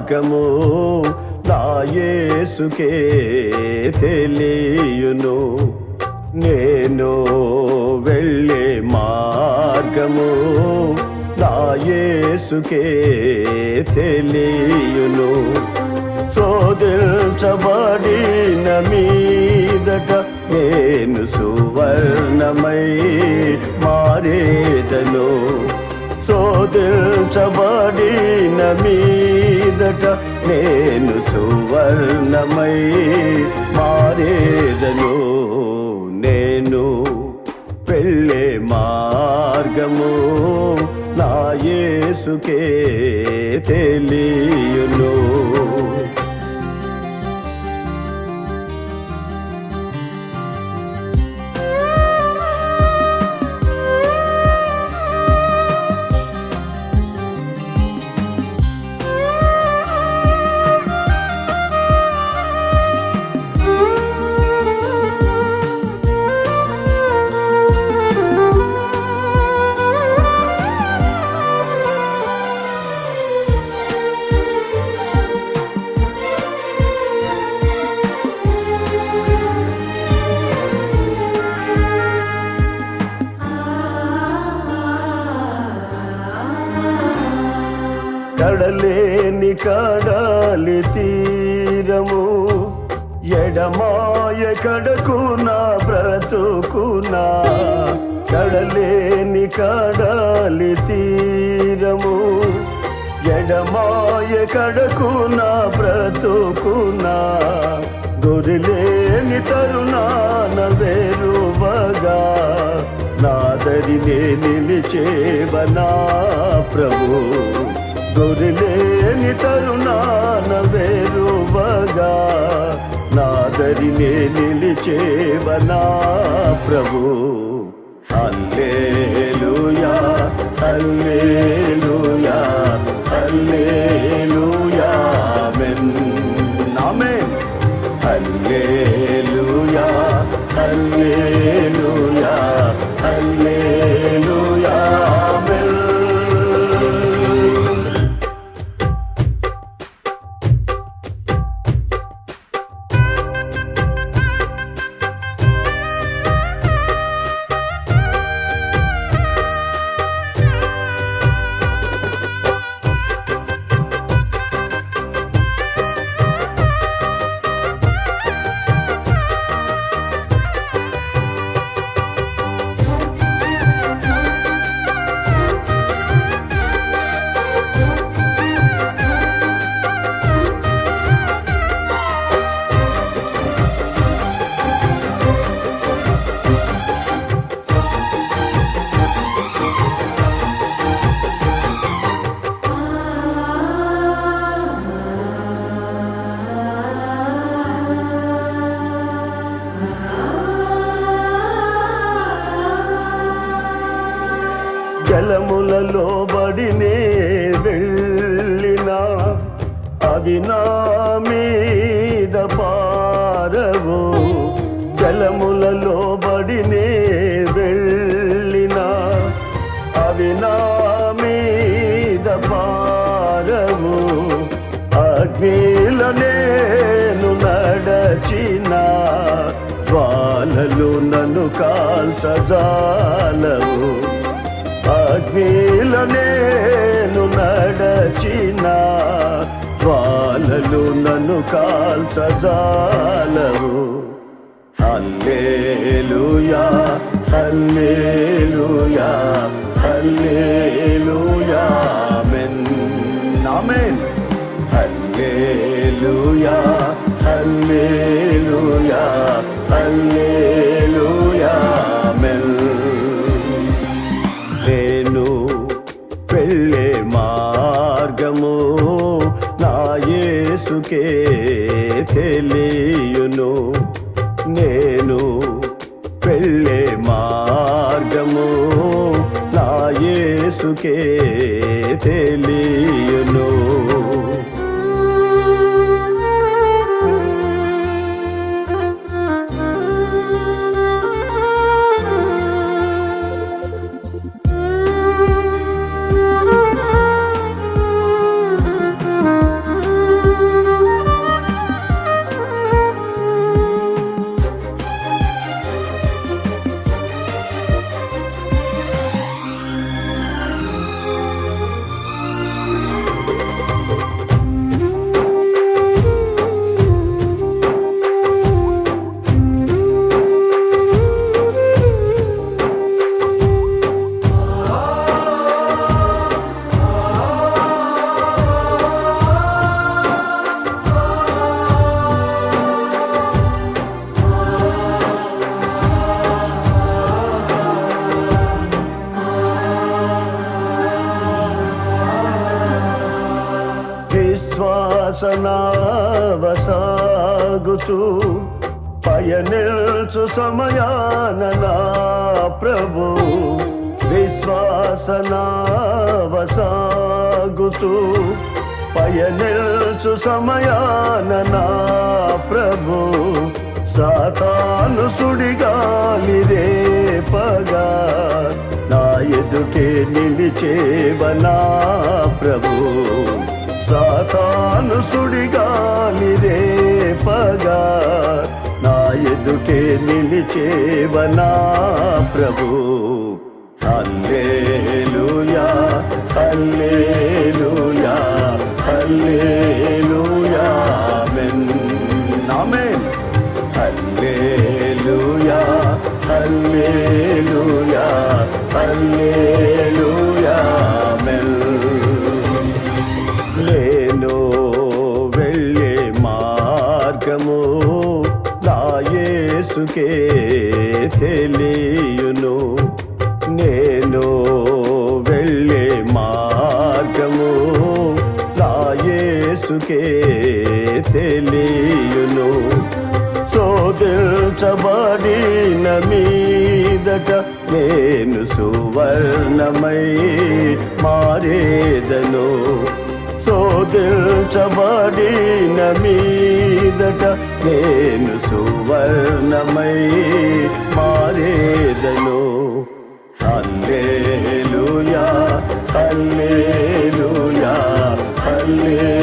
మార్గము నా యేసుకే తెలియును నేను వెళ్ళే మార్గము నా యేసుకే తెలియును శోధించబడిన మీదట నేను సువర్ణమై మారేదను శోధించబడిన మీదట నేను సువర్ణమై మారేదను నేను వెళ్ళే మార్గము నా యేసుకే తెలియును కడలేని కడలి తీరము ఎడమాయ కడకు నా బ్రతుకునా కడలేని కడలి తీరము ఎడమాయ కడకు నా బ్రతుకునా గురిలేని తరుణాన వేరువగా నాదరినే నిలిచేవనా ప్రభు గొరిలేని తరుణాన వేరువగా నాదరినే నిలిచేవనా ప్రభు హల్లేలూయా హల్లేలూయా హల్లేలూయా ఆమేన్ ఆమేన్ హల్లేలూయా హల్లేలూయా హల్లేలూయా ఆమేన్ జలములలో బడినే వెళ్ళిన అవి నా మీద పారవు జలములలో బడినే వెళ్ళిన అవి నా మీద పారవు అగ్నిల నేను నడచిన జ్వాలలు నన్ను కాల్చజాలవు అగ్నిల నేను నడచిన జ్వాలలు నన్ను కాల్చజాలవు హల్లేలూయా హల్లేలూయా హల్లేలూయా ఆమేన్ ఆమేన్ హల్లేలూయా హల్లేలూయా హల్లేలూయా ఆమేన్ నేను వెళ్ళే మార్గము నా యేసుకే తెలియును నేను వెళ్ళే మార్గము నా యేసుకే తెలియును సాగుచు పయనిల్చు సమయాన నా ప్రభు విశ్వాసనావసాగుచు పయనిల్చు సమయాన నా ప్రభు సాతాను సుడిగాలిదే పగా నా ఎదుటే నిలిచేవనా ప్రభు సాతాను సుడిగాలిదే పగా నా ఎదుటే నిలిచేవనా ప్రభు హల్లేలూయా హల్లేలూయా హల్లేలూయా ఆమేన్ ఆమేన్ హల్లేలూయా హల్లేలూయా హల్లేలూయా ఆమేన్ నేను వెళ్ళే మార్గము నా యేసుకే తెలియును నేను వెళ్ళే మార్గము నా యేసుకే తెలియును శోధించబడిన మీదట నేను సువర్ణమై మారేదను శోధించబడిన మీదట నేను సువర్ణమై మారేదను హల్లేలూయా హల్లేలూయా హల్లే